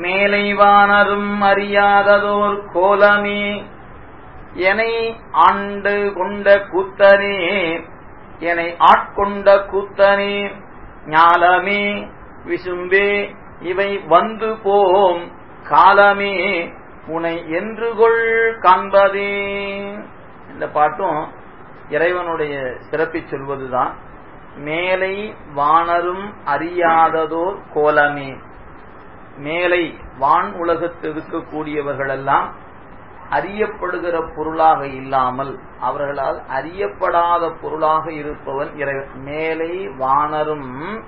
மேலைவானரும் அறியாததோர் கோலமே எனை ஆண்டு கொண்ட கூத்தனே எனை ஆட்கொண்ட கூத்தனே ஞாலமே விசும்பே இவை வந்து போம் காலமே உனை என்று கொள் காண்பதே இந்த பாட்டும் இறைவனுடைய சிறப்பை சொல்வதுதான் மேலை வானரும் அறியாததோர் கோலமே மேலை வான் உலகத்தில் இருக்கக்கூடியவர்களெல்லாம் அறியப்படுகிற பொருளாக இல்லாமல் அவர்களால் அறியப்படாத பொருளாக இருப்பவன் இறைவன் மேலை வானரும்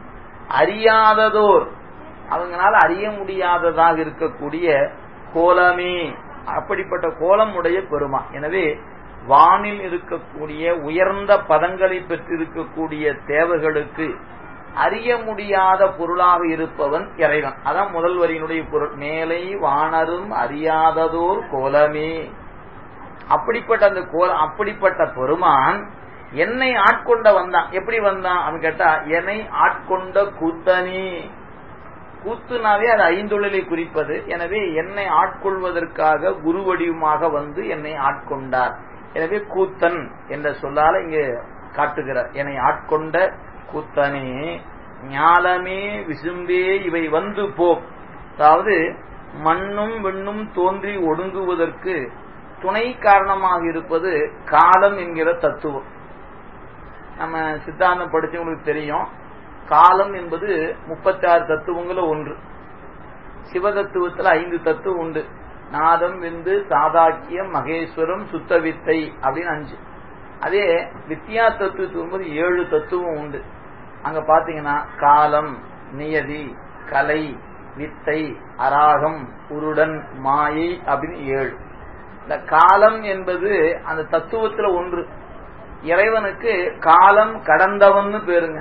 அறியாததோர் அவங்களால அறிய முடியாததாக இருக்கக்கூடிய கோலமே அப்படிப்பட்ட கோலம் உடைய பெருமா எனவே வானில் இருக்கக்கூடிய உயர்ந்த பதங்களை பெற்றிருக்கக்கூடிய தேவர்களுக்கு அறிய முடியாத பொருளாக இருப்பவன் இறைவன் அதான் முதல் வரியினுடைய பொருள் மேலை வானரும் அறியாததோர் கோலமே அப்படிப்பட்ட அந்த கோலம் அப்படிப்பட்ட பெருமான் என்னை ஆட்கொண்ட வந்தான் எப்படி வந்தான் அவன் கேட்டா என்னை ஆட்கொண்ட கூத்தனே கூத்துனாவே அது ஐந்தொழிலை குறிப்பது எனவே என்னை ஆட்கொள்வதற்காக குரு வடிவமாக வந்து என்னை ஆட்கொண்டார் எனவே கூத்தன் என்ற சொல்லால இங்கு காட்டுகிறார் என்னை ஆட்கொண்ட கூத்தனே ஞாலமே விசும்பே இவை வந்து போ அதாவது மண்ணும் விண்ணும் தோன்றி ஒடுங்குவதற்கு துணை காரணமாக இருப்பது காலம் என்கிற தத்துவம் நம்ம சித்தாந்தம் படிச்சவங்களுக்கு தெரியும் காலம் என்பது முப்பத்தி ஆறு தத்துவங்களும் ஒன்று சிவதத்துவத்தில் ஐந்து தத்துவம் உண்டு நாதம் விந்து சாதாக்கியம் மகேஸ்வரம் சுத்தவித்தை அப்படின்னு அஞ்சு அதே வித்யா தத்துவத்துக்கு போது ஏழு தத்துவம் உண்டு அங்க பாத்தீங்கன்னா காலம் நியதி கலை வித்தை அராகம் உருடன் மாயை அப்படின்னு ஏழு இந்த காலம் என்பது அந்த தத்துவத்துல ஒன்று இறைவனுக்கு காலம் கடந்தவன் பேருங்க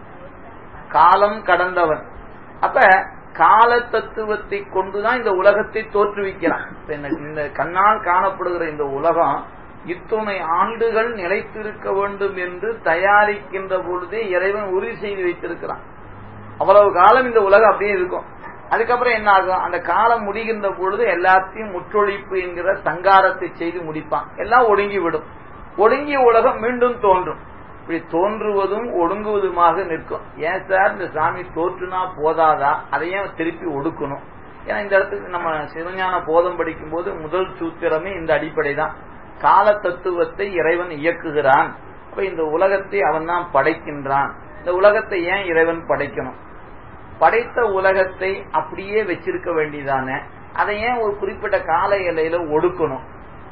காலம் கடந்தவன் அப்ப கால தத்துவத்தை கொண்டுதான் இந்த உலகத்தை தோற்றுவிக்கிறான் இந்த கண்ணால் காணப்படுகிற இந்த உலகம் இத்துணை ஆண்டுகள் நிலைத்திருக்க வேண்டும் என்று தயாரிக்கின்ற பொழுதே இறைவன் உறுதி செய்து வைத்திருக்கிறான் அவ்வளவு காலம் இந்த உலகம் அப்படியே இருக்கும் அதுக்கப்புறம் என்ன ஆகும் அந்த காலம் முடிகின்ற பொழுது எல்லாத்தையும் முற்றொழிப்பு என்கிற சங்காரத்தை செய்து முடிப்பான் எல்லாம் ஒடுங்கி விடும் ஒடுங்கிய உலகம் மீண்டும் தோன்றும் இப்படி தோன்றுவதும் ஒடுங்குவதுமாக நிற்கும் ஏன் சார் இந்த சாமி தோற்றுனா போதாதா அதையும் திருப்பி ஒடுக்கணும் ஏன்னா இந்த இடத்துக்கு நம்ம சிவஞான போதம் படிக்கும் போது முதல் சூத்திரமே இந்த அடிப்படை தான் கால தத்துவத்தை இறைவன் இயக்குகிறான் அப்ப இந்த உலகத்தை அவன் தான் படைக்கின்றான் இந்த உலகத்தை ஏன் இறைவன் படைக்கணும் படைத்த உலகத்தை அப்படியே வச்சிருக்க வேண்டியதானே அதை ஏன் ஒரு குறிப்பிட்ட கால எல்லையில ஒடுக்கணும்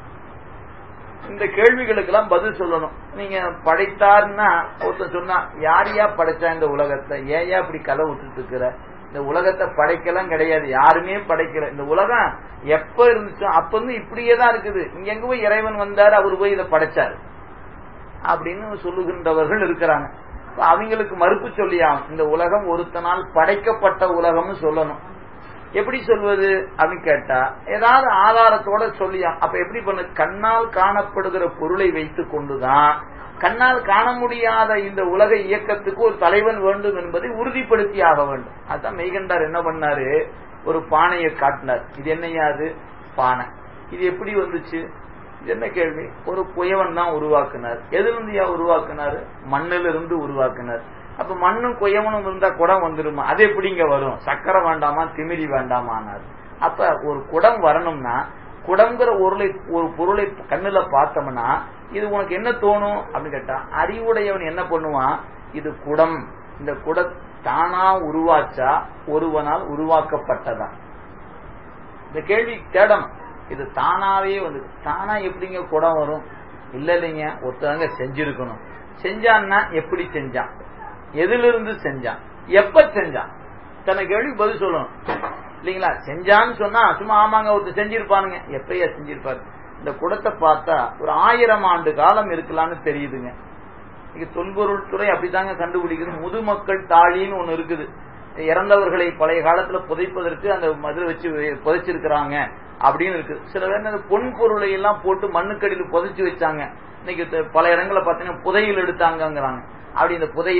இந்த கேள்விகளுக்கெல்லாம் பதில் சொல்லணும் நீங்க படைத்தார்னா ஒருத்தர் சொன்னா யார் யா படைச்சா இந்த உலகத்தை ஏன் இப்படி கதை விட்டுட்டு இருக்கிற இந்த உலகத்தை படைக்கலாம் கிடையாது யாருமே படைக்கல இந்த உலகம் எப்ப இருந்துச்சோ அப்ப இருந்து இப்படியே தான் இருக்குது இங்க எங்க போய் இறைவன் வந்தாரு அவர் போய் இதை படைச்சாரு அப்படின்னு சொல்லுகின்றவர்கள் இருக்கிறாங்க அவங்களுக்கு மறுப்பு சொல்லியாகும் இந்த உலகம் ஒருத்தனால் படைக்கப்பட்ட உலகம்னு சொல்லணும் எப்படி சொல்வது அப்படின்னு கேட்டா ஏதாவது ஆதாரத்தோட சொல்லியா அப்ப எப்படி பண்ணு கண்ணால் காணப்படுகிற பொருளை வைத்துக் கொண்டுதான் கண்ணால் காண முடியாத இந்த உலக இயக்கத்துக்கு ஒரு தலைவன் வேண்டும் என்பதை உறுதிப்படுத்தி ஆக வேண்டும் அதுதான் மெய்கண்டார் என்ன பண்ணாரு ஒரு பானையை காட்டினார் இது என்னையாது பானை இது எப்படி வந்துச்சு இது என்ன கேள்வி ஒரு புயவன் தான் உருவாக்குனார் எதிலிருந்து யா உருவாக்குனாரு மண்ணிலிருந்து உருவாக்குனார் அப்ப மண்ணும் குயவனும் இருந்தா குடம் வந்துருமா அது எப்படிங்க வரும் சக்கரை வேண்டாமா திமிரி வேண்டாமானார் அப்ப ஒரு குடம் வரணும்னா குடம்ங்கிற பொருளை ஒரு பொருளை கண்ணுல பார்த்தோம்னா இது உனக்கு என்ன தோணும் அப்படின்னு கேட்டா அறிவுடையவன் என்ன பண்ணுவான் இது குடம் இந்த குட தானா உருவாச்சா ஒருவனால் உருவாக்கப்பட்டதா இந்த கேள்வி தேடணும் இது தானாவே வந்து தானா எப்படிங்க குடம் வரும் இல்ல இல்லைங்க ஒருத்தவங்க செஞ்சிருக்கணும் செஞ்சான்னா எப்படி செஞ்சான் எதிலிருந்து செஞ்சான் எப்ப செஞ்சான் தன்னை கேள்வி பதில் சொல்லணும் இல்லைங்களா செஞ்சான்னு சொன்னா சும்மா ஆமாங்க ஒருத்தர் செஞ்சிருப்பானுங்க எப்பயா செஞ்சிருப்பாரு இந்த குடத்தை பார்த்தா ஒரு ஆயிரம் ஆண்டு காலம் இருக்கலாம்னு தெரியுதுங்க இங்க தொல்பொருள் துறை அப்படித்தாங்க கண்டுபிடிக்குது முதுமக்கள் தாழின்னு ஒண்ணு இருக்குது இறந்தவர்களை பழைய காலத்துல புதைப்பதற்கு அந்த மதுரை வச்சு புதைச்சிருக்கிறாங்க அப்படின்னு இருக்கு சில பேர் அந்த பொன் பொருளை எல்லாம் போட்டு மண்ணுக்கடியில் புதைச்சு வச்சாங்க இன்னைக்கு பல இடங்களை பார்த்தீங்கன்னா புதையல் எடுத்தாங்கிறாங்க அப்படி இந்த புதையல்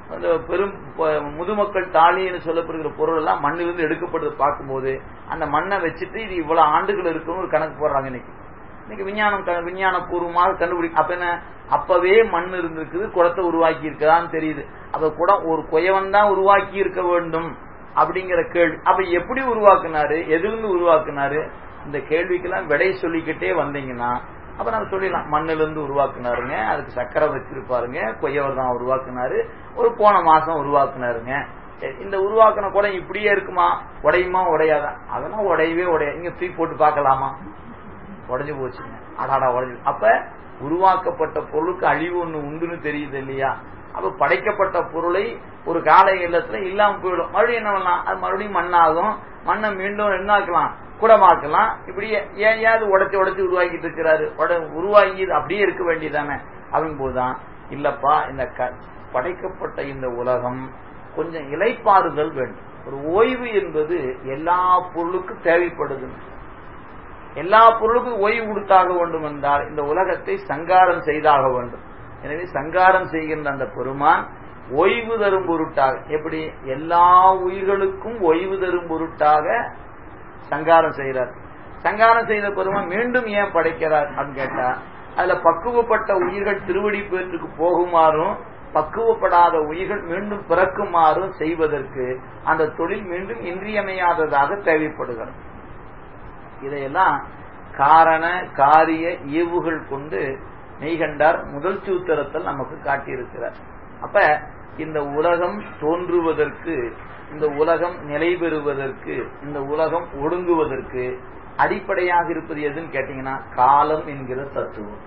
அந்த பெரும் முதுமக்கள் தாலின்னு சொல்லப்படுகிற பொருள் எல்லாம் மண்ணிலிருந்து எடுக்கப்படுறது பார்க்கும்போது அந்த மண்ணை வச்சுட்டு இது இவ்வளவு ஆண்டுகள் இருக்குன்னு ஒரு கணக்கு போடுறாங்க இன்னைக்கு இன்னைக்கு விஞ்ஞானம் விஞ்ஞான பூர்வமாக கண்டுபிடி அப்ப என்ன அப்பவே மண் இருந்திருக்குது குடத்தை உருவாக்கி இருக்கதான்னு தெரியுது அப்ப குடம் ஒரு குயவன் தான் உருவாக்கி இருக்க வேண்டும் அப்படிங்கிற கேள்வி அப்ப எப்படி உருவாக்குனாரு எதிலிருந்து உருவாக்குனாரு இந்த கேள்விக்கெல்லாம் விடை சொல்லிக்கிட்டே வந்தீங்கன்னா அப்ப நம்ம சொல்லிடலாம் மண்ணில இருந்து உருவாக்குனாருங்க அதுக்கு சக்கரை வச்சிருப்பாருங்க கொய்யவர் தான் உருவாக்குனாரு ஒரு போன மாசம் உருவாக்குனாருங்க இந்த உருவாக்குன குடம் இப்படியே இருக்குமா உடையுமா உடையாதா அதெல்லாம் உடையவே உடைய இங்க தூக்கி போட்டு பார்க்கலாமா உடஞ்சு போச்சுங்க அடாடா உடஞ்சு அப்ப உருவாக்கப்பட்ட பொருளுக்கு அழிவு ஒண்ணு உண்டுன்னு தெரியுது இல்லையா அப்ப படைக்கப்பட்ட பொருளை ஒரு கால இல்லத்துல இல்லாம போயிடும் மறுபடியும் என்ன பண்ணலாம் அது மறுபடியும் மண்ணாகும் மண்ணை மீண்டும் என்னாக்கலாம் குடமாக்கலாம் இப்படி ஏன் உடைச்சு உடைச்சு உருவாக்கிட்டு இருக்கிறாரு உருவாகி அப்படியே இருக்க வேண்டியதானே அப்படின் போதுதான் இல்லப்பா இந்த படைக்கப்பட்ட இந்த உலகம் கொஞ்சம் இலைப்பாறுதல் வேண்டும் ஒரு ஓய்வு என்பது எல்லா பொருளுக்கும் தேவைப்படுது எல்லா பொருளுக்கும் ஓய்வு கொடுத்தாக வேண்டும் என்றால் இந்த உலகத்தை சங்காரம் செய்தாக வேண்டும் எனவே சங்காரம் செய்கின்ற அந்த பெருமான் ஓய்வு தரும் பொருட்டாக எப்படி எல்லா உயிர்களுக்கும் ஓய்வு தரும் பொருட்டாக சங்காரம் செய்கிறார் சங்காரம் செய்த பெருமான் மீண்டும் ஏன் படைக்கிறார் அப்படின்னு கேட்டா அதுல பக்குவப்பட்ட உயிர்கள் திருவடி பேற்றுக்கு போகுமாறும் பக்குவப்படாத உயிர்கள் மீண்டும் பிறக்குமாறும் செய்வதற்கு அந்த தொழில் மீண்டும் இன்றியமையாததாக தேவைப்படுகிறது இதையெல்லாம் காரண காரிய இயவுகள் கொண்டு மெய்கண்டார் முதல் சூத்திரத்தில் நமக்கு காட்டியிருக்கிறார் அப்ப இந்த உலகம் தோன்றுவதற்கு இந்த உலகம் நிலை பெறுவதற்கு இந்த உலகம் ஒடுங்குவதற்கு அடிப்படையாக இருப்பது எதுன்னு கேட்டீங்கன்னா காலம் என்கிற தத்துவம்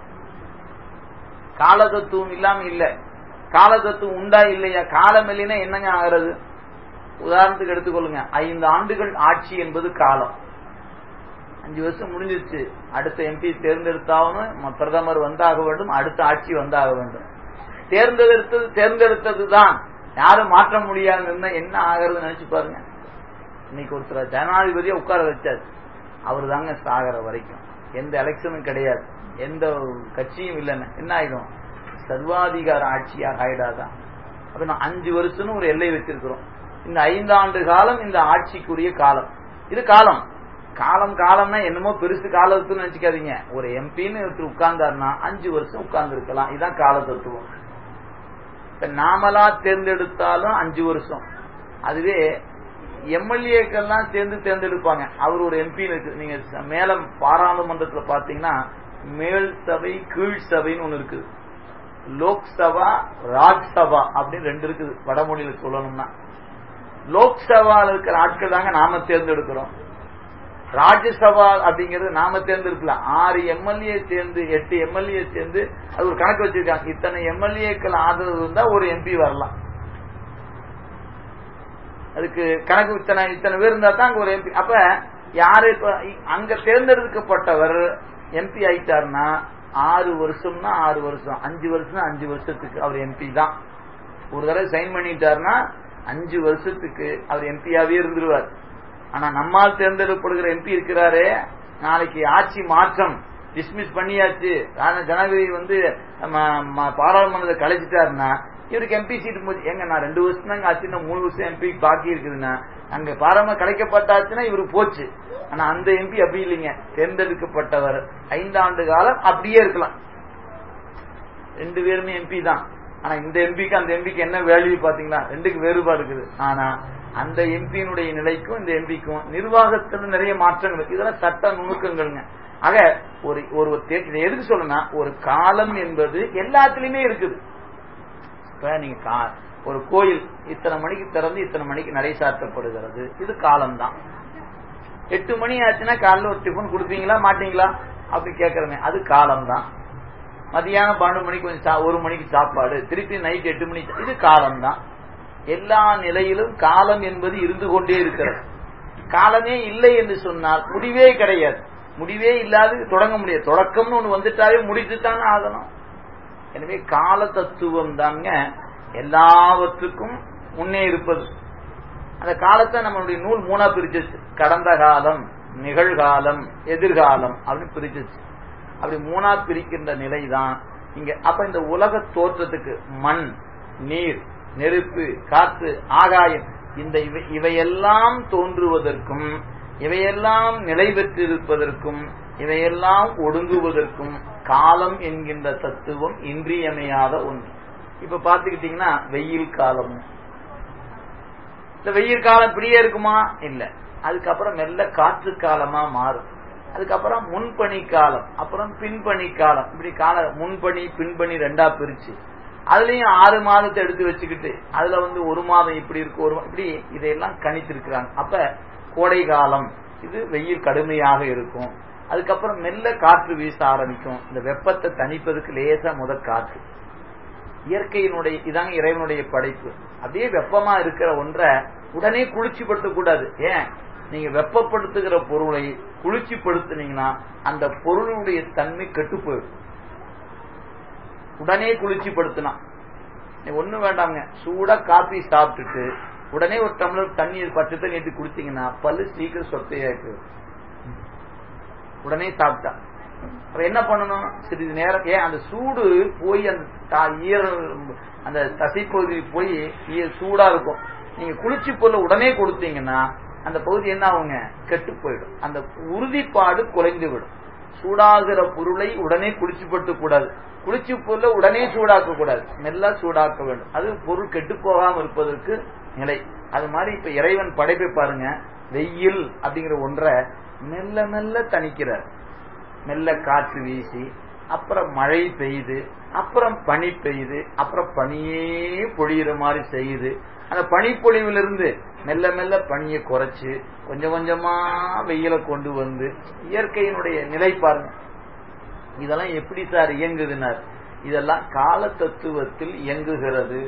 கால தத்துவம் இல்லாம இல்ல கால தத்துவம் உண்டா இல்லையா காலம் இல்லைன்னா என்னங்க ஆகிறது உதாரணத்துக்கு எடுத்துக்கொள்ளுங்க ஐந்து ஆண்டுகள் ஆட்சி என்பது காலம் அஞ்சு வருஷம் முடிஞ்சிருச்சு அடுத்த எம்பி தேர்ந்தெடுத்தாகணும் பிரதமர் வந்தாக வேண்டும் அடுத்த ஆட்சி வந்தாக வேண்டும் தேர்ந்தெடுத்தது தேர்ந்தெடுத்தது தான் யாரும் மாற்ற முடியாது என்ன ஆகிறது நினைச்சு பாருங்க இன்னைக்கு ஒருத்தர் ஜனாதிபதியை உட்கார வச்சாரு அவர் தாங்க சாகிற வரைக்கும் எந்த எலெக்ஷனும் கிடையாது எந்த கட்சியும் இல்லைன்னு என்ன ஆயிடும் சர்வாதிகார ஆட்சியாக ஆயிடாதான் அப்ப நான் அஞ்சு வருஷம்னு ஒரு எல்லை வச்சிருக்கிறோம் இந்த ஐந்தாண்டு காலம் இந்த ஆட்சிக்குரிய காலம் இது காலம் காலம் காலம்னா என்னமோ பெருசு காலத்துன்னு நினைச்சுக்காதீங்க ஒரு எம்பின்னு ஒருத்தர் உட்கார்ந்தாருன்னா அஞ்சு வருஷம் உட்கார்ந்து இருக்கலாம் இதுதான் கால தத்துவம் இப்ப நாமளா தேர்ந்தெடுத்தாலும் அஞ்சு வருஷம் அதுவே எம்எல்ஏக்கெல்லாம் சேர்ந்து தேர்ந்தெடுப்பாங்க அவர் ஒரு எம்பி இருக்கு நீங்க மேல பாராளுமன்றத்துல பாத்தீங்கன்னா மேல் சபை கீழ் சபைன்னு ஒண்ணு இருக்குது லோக்சபா ராஜ்சபா அப்படின்னு ரெண்டு இருக்குது வடமொழியில சொல்லணும்னா லோக்சபால இருக்கிற ஆட்கள் தாங்க நாம தேர்ந்தெடுக்கிறோம் ராஜ்யசபா அப்படிங்கறது நாம தேர்ந்தெடுக்கலாம் ஆறு எம்எல்ஏ சேர்ந்து எட்டு எம்எல்ஏ சேர்ந்து அது ஒரு கணக்கு வச்சிருக்காங்க இத்தனை எம்எல்ஏக்கள் ஆதரவு இருந்தா ஒரு எம்பி வரலாம் அதுக்கு கணக்கு இத்தனை இத்தனை பேர் இருந்தா தான் அங்க ஒரு எம்பி அப்ப யாரு இப்ப அங்க தேர்ந்தெடுக்கப்பட்டவர் எம்பி ஆயிட்டாருன்னா ஆறு வருஷம்னா ஆறு வருஷம் அஞ்சு வருஷம் அஞ்சு வருஷத்துக்கு அவர் எம்பி தான் ஒரு தடவை சைன் பண்ணிட்டாருன்னா அஞ்சு வருஷத்துக்கு அவர் எம்பியாவே இருந்துருவார் ஆனா நம்மால் தேர்ந்தெடுக்கப்படுகிற எம்பி இருக்கிறாரே நாளைக்கு ஆட்சி மாற்றம் டிஸ்மிஸ் பண்ணியாச்சு ஜனாதிபதி வந்து பாராளுமன்றத்தை கலைச்சிட்டாருன்னா இவருக்கு எம்பி சீட் போச்சு எங்க நான் ரெண்டு வருஷம் தாங்க ஆச்சு மூணு வருஷம் எம்பி பாக்கி இருக்குதுன்னா அங்க பாராம கலைக்கப்பட்டாச்சுன்னா இவரு போச்சு ஆனா அந்த எம்பி அப்படி இல்லைங்க தேர்ந்தெடுக்கப்பட்டவர் ஐந்தாண்டு காலம் அப்படியே இருக்கலாம் ரெண்டு பேருமே எம்பி தான் ஆனா இந்த எம்பிக்கு அந்த எம்பிக்கு என்ன வேல்யூ பாத்தீங்களா ரெண்டுக்கு வேறுபாடு இருக்குது ஆனா அந்த எம்பியினுடைய நிலைக்கும் இந்த எம்பிக்கும் நிர்வாகத்துல நிறைய மாற்றங்கள் இருக்கு இதெல்லாம் சட்ட நுணுக்கங்கள்ங்க ஆக ஒரு ஒரு இதை எதுக்கு சொல்லணும்னா ஒரு காலம் என்பது எல்லாத்துலயுமே இருக்குது இப்ப நீங்க ஒரு கோயில் இத்தனை மணிக்கு திறந்து இத்தனை மணிக்கு நடை சாத்தப்படுகிறது இது காலம்தான் எட்டு மணி ஆச்சுன்னா காலைல ஒரு டிஃபன் கொடுப்பீங்களா மாட்டீங்களா அப்படி கேட்கறமே அது காலம்தான் மதியானம் பன்னெண்டு மணிக்கு கொஞ்சம் ஒரு மணிக்கு சாப்பாடு திருப்பி நைட் எட்டு மணி இது காலம்தான் எல்லா நிலையிலும் காலம் என்பது இருந்து கொண்டே இருக்கிறது காலமே இல்லை என்று சொன்னால் முடிவே கிடையாது முடிவே இல்லாது தொடங்க முடியாது தொடக்கம்னு ஒண்ணு வந்துட்டாலே முடித்துத்தானே ஆகணும் எனவே கால தத்துவம் தாங்க எல்லாவற்றுக்கும் முன்னே இருப்பது அந்த காலத்தை நம்மளுடைய நூல் மூணா பிரிச்சிச்சு கடந்த காலம் நிகழ்காலம் எதிர்காலம் அப்படின்னு பிரிச்சிச்சு அப்படி மூணா பிரிக்கின்ற நிலைதான் இங்க அப்ப இந்த உலக தோற்றத்துக்கு மண் நீர் நெருப்பு காற்று ஆகாயம் இந்த இவை இவையெல்லாம் தோன்றுவதற்கும் இவையெல்லாம் நிலை பெற்றிருப்பதற்கும் இவையெல்லாம் ஒடுங்குவதற்கும் காலம் என்கின்ற தத்துவம் இன்றியமையாத ஒன்று இப்ப பாத்துக்கிட்டீங்கன்னா வெயில் காலம் இந்த வெயில் காலம் இப்படியே இருக்குமா இல்ல அதுக்கப்புறம் மெல்ல காற்று காலமா மாறும் அதுக்கப்புறம் முன்பணி காலம் அப்புறம் பின்பணி காலம் இப்படி கால முன்பணி பின்பணி ரெண்டா பிரிச்சு அதுலயும் ஆறு மாதத்தை எடுத்து வச்சுக்கிட்டு அதுல வந்து ஒரு மாதம் இப்படி இருக்கு ஒரு இப்படி இதையெல்லாம் கணித்திருக்கிறாங்க அப்ப கோடை காலம் இது வெயில் கடுமையாக இருக்கும் அதுக்கப்புறம் மெல்ல காற்று வீச ஆரம்பிக்கும் இந்த வெப்பத்தை தணிப்பதற்கு லேசா முத காற்று இயற்கையினுடைய இதாங்க இறைவனுடைய படைப்பு அப்படியே வெப்பமா இருக்கிற ஒன்றை உடனே குளிர்ச்சிப்படுத்த கூடாது ஏன் நீங்க வெப்பப்படுத்துகிற பொருளை குளிர்ச்சிப்படுத்தினீங்கன்னா அந்த பொருளுடைய தன்மை கெட்டு போயிடும் உடனே குளிர்ச்சிப்படுத்தினா ஒண்ணு வேண்டாங்க சூடா காபி சாப்பிட்டுட்டு உடனே ஒரு டம்ளர் தண்ணி பச்சை தண்ணி எடுத்து குடிச்சீங்கன்னா பல்லு சீக்கிரம் சொத்தையாக்கு உடனே சாப்பிட்டா அப்ப என்ன பண்ணணும் சிறிது நேரம் ஏன் அந்த சூடு போய் அந்த ஈர அந்த தசைப்பகுதி போய் சூடா இருக்கும் நீங்க குளிர்ச்சி பொருள் உடனே கொடுத்தீங்கன்னா அந்த பகுதி என்ன ஆகுங்க கெட்டு போயிடும் அந்த உறுதிப்பாடு குறைந்து விடும் சூடாகிற பொருளை உடனே குளிர்ச்சிப்படுத்த கூடாது குளிர்ச்சி பொருளை உடனே சூடாக்க கூடாது மெல்ல சூடாக்க வேண்டும் அது பொருள் கெட்டு போகாமல் இருப்பதற்கு நிலை அது மாதிரி இப்ப இறைவன் படைப்பை பாருங்க வெயில் அப்படிங்கிற ஒன்றை மெல்ல மெல்ல தணிக்கிறார் மெல்ல காற்று வீசி அப்புறம் மழை பெய்யுது அப்புறம் பனி பெய்யுது அப்புறம் பனியே பொழியிற மாதிரி செய்யுது அந்த பனிப்பொழிவிலிருந்து மெல்ல மெல்ல பனியை குறைச்சு கொஞ்சம் கொஞ்சமா வெயில கொண்டு வந்து இயற்கையினுடைய நிலை பாருங்க இதெல்லாம் எப்படி சார் இயங்குதுனார் இதெல்லாம் கால தத்துவத்தில் இயங்குகிறது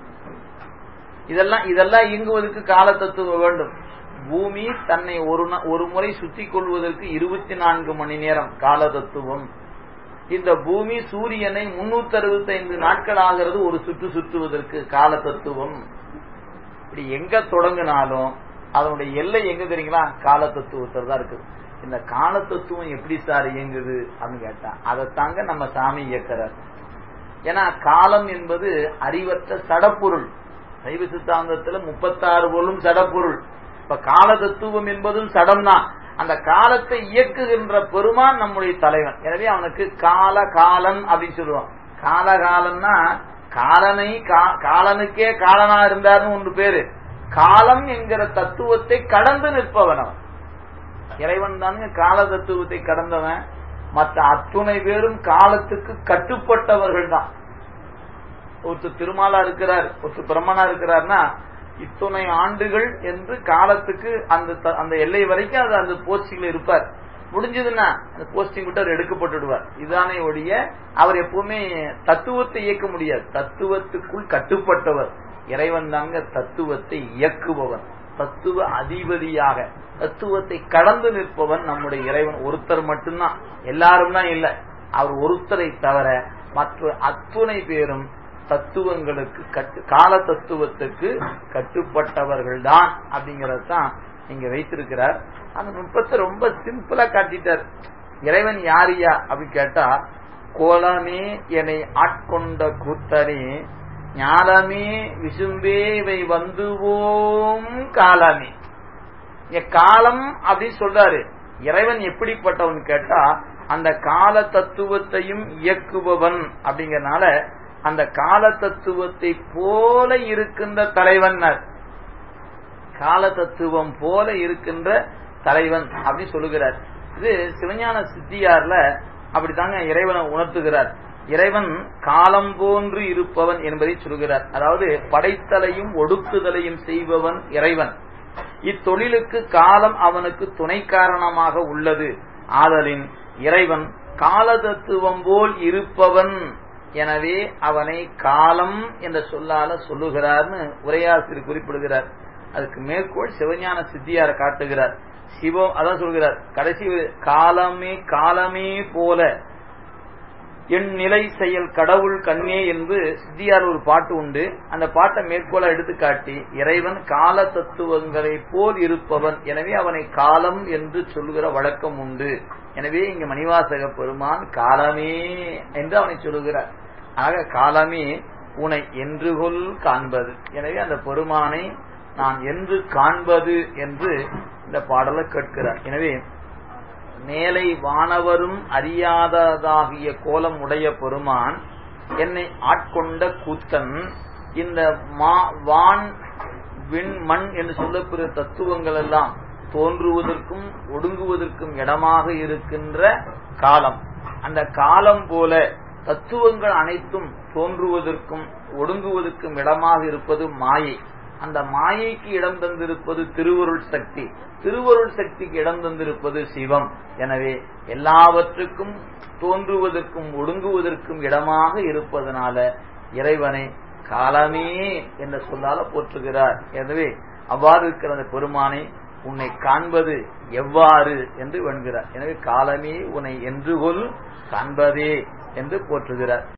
இதெல்லாம் இதெல்லாம் இயங்குவதற்கு கால தத்துவம் வேண்டும் பூமி தன்னை ஒரு ஒரு முறை சுத்தி கொள்வதற்கு இருபத்தி நான்கு மணி நேரம் கால தத்துவம் இந்த பூமி சூரியனை முன்னூத்தி அறுபத்தி ஐந்து நாட்கள் ஆகிறது ஒரு சுற்று சுற்றுவதற்கு கால தத்துவம் இப்படி எங்க தொடங்கினாலும் அதனுடைய எல்லை எங்க தெரியுங்களா கால தத்துவத்தில் தான் இருக்குது இந்த கால தத்துவம் எப்படி சார் இயங்குது அப்படின்னு கேட்டா அதை தாங்க நம்ம சாமி இயக்கிறார் ஏன்னா காலம் என்பது அறிவற்ற சடப்பொருள் சைவ சித்தாந்தத்துல முப்பத்தாறு பொருளும் சடப்பொருள் இப்ப கால தத்துவம் என்பதும் சடம் தான் அந்த காலத்தை இயக்குகின்ற பெருமான் நம்முடைய தலைவன் எனவே அவனுக்கு கால காலன் அப்படின்னு சொல்லுவான் காலகாலன்னா காலனை காலனுக்கே காலனா இருந்தார்னு ஒன்று பேரு காலம் என்கிற தத்துவத்தை கடந்து நிற்பவன் அவன் இறைவன் தானுங்க கால தத்துவத்தை கடந்தவன் மற்ற அத்துணை பேரும் காலத்துக்கு கட்டுப்பட்டவர்கள் தான் ஒருத்தர் திருமாலா இருக்கிறார் ஒருத்தர் பிரம்மனா இருக்கிறார்னா இத்துணை ஆண்டுகள் என்று காலத்துக்கு அந்த அந்த எல்லை வரைக்கும் அது அந்த போஸ்டிங்ல இருப்பார் முடிஞ்சதுன்னா அந்த போஸ்டிங் விட்டு அவர் எடுக்கப்பட்டுடுவார் இதுதானே ஒழிய அவர் எப்பவுமே தத்துவத்தை இயக்க முடியாது தத்துவத்துக்குள் கட்டுப்பட்டவர் இறைவன் தாங்க தத்துவத்தை இயக்குபவன் தத்துவ அதிபதியாக தத்துவத்தை கடந்து நிற்பவன் நம்முடைய இறைவன் ஒருத்தர் மட்டும்தான் எல்லாரும் தான் இல்ல அவர் ஒருத்தரை தவிர மற்ற அத்துணை பேரும் தத்துவங்களுக்கு கட்டு கால தத்துவத்துக்கு கட்டுப்பட்டவர்கள் தான் அப்படிங்கறது தான் இங்க வைத்திருக்கிறார் அந்த நுட்பத்தை ரொம்ப சிம்பிளா காட்டிட்டார் இறைவன் யாரியா அப்படின்னு கேட்டா கோலமே என்னை ஆட்கொண்ட கூத்தரே ஞானமே விசும்பே இவை வந்துவோம் காலமே காலம் அப்படின்னு சொல்றாரு இறைவன் எப்படிப்பட்டவன் கேட்டா அந்த கால தத்துவத்தையும் இயக்குபவன் அப்படிங்கறனால அந்த கால தத்துவத்தை போல இருக்கின்ற தலைவன் கால தத்துவம் போல இருக்கின்ற தலைவன் அப்படின்னு சொல்லுகிறார் இது சிவஞான சித்தியார்ல அப்படித்தாங்க இறைவனை உணர்த்துகிறார் இறைவன் காலம் போன்று இருப்பவன் என்பதை சொல்கிறார் அதாவது படைத்தலையும் ஒடுக்குதலையும் செய்பவன் இறைவன் இத்தொழிலுக்கு காலம் அவனுக்கு துணை காரணமாக உள்ளது ஆதலின் இறைவன் கால தத்துவம் போல் இருப்பவன் எனவே அவனை காலம் என்ற சொல்லால சொல்லுகிறார்னு உரையாசிரியர் குறிப்பிடுகிறார் அதுக்கு மேற்கோள் சிவஞான சித்தியார காட்டுகிறார் சிவம் அதான் சொல்கிறார் கடைசி காலமே காலமே போல என் நிலை செயல் கடவுள் கண்ணே என்று சித்தியார் ஒரு பாட்டு உண்டு அந்த பாட்டை மேற்கோள எடுத்து காட்டி இறைவன் கால தத்துவங்களை போல் இருப்பவன் எனவே அவனை காலம் என்று சொல்லுகிற வழக்கம் உண்டு எனவே இங்க மணிவாசக பெருமான் காலமே என்று அவனை சொல்லுகிறார் ஆக காலமே உனை என்றுகொல் காண்பது எனவே அந்த பெருமானை நான் என்று காண்பது என்று இந்த பாடலை கேட்கிறார் எனவே மேலை வானவரும் அறியாததாகிய கோலம் உடைய பெருமான் என்னை ஆட்கொண்ட கூத்தன் இந்த வான் விண் மண் என்று சொல்லப்பெற தத்துவங்கள் எல்லாம் தோன்றுவதற்கும் ஒடுங்குவதற்கும் இடமாக இருக்கின்ற காலம் அந்த காலம் போல தத்துவங்கள் அனைத்தும் தோன்றுவதற்கும் ஒடுங்குவதற்கும் இடமாக இருப்பது மாயை அந்த மாயைக்கு இடம் தந்திருப்பது திருவருள் சக்தி திருவருள் சக்திக்கு இடம் தந்திருப்பது சிவம் எனவே எல்லாவற்றுக்கும் தோன்றுவதற்கும் ஒடுங்குவதற்கும் இடமாக இருப்பதனால இறைவனை காலமே என்ற சொல்லால போற்றுகிறார் எனவே அவ்வாறு இருக்கிற அந்த பெருமானை உன்னை காண்பது எவ்வாறு என்று வேண்கிறார் எனவே காலமே உன்னை என்று கொல் காண்பதே என்று போற்றுகிறார்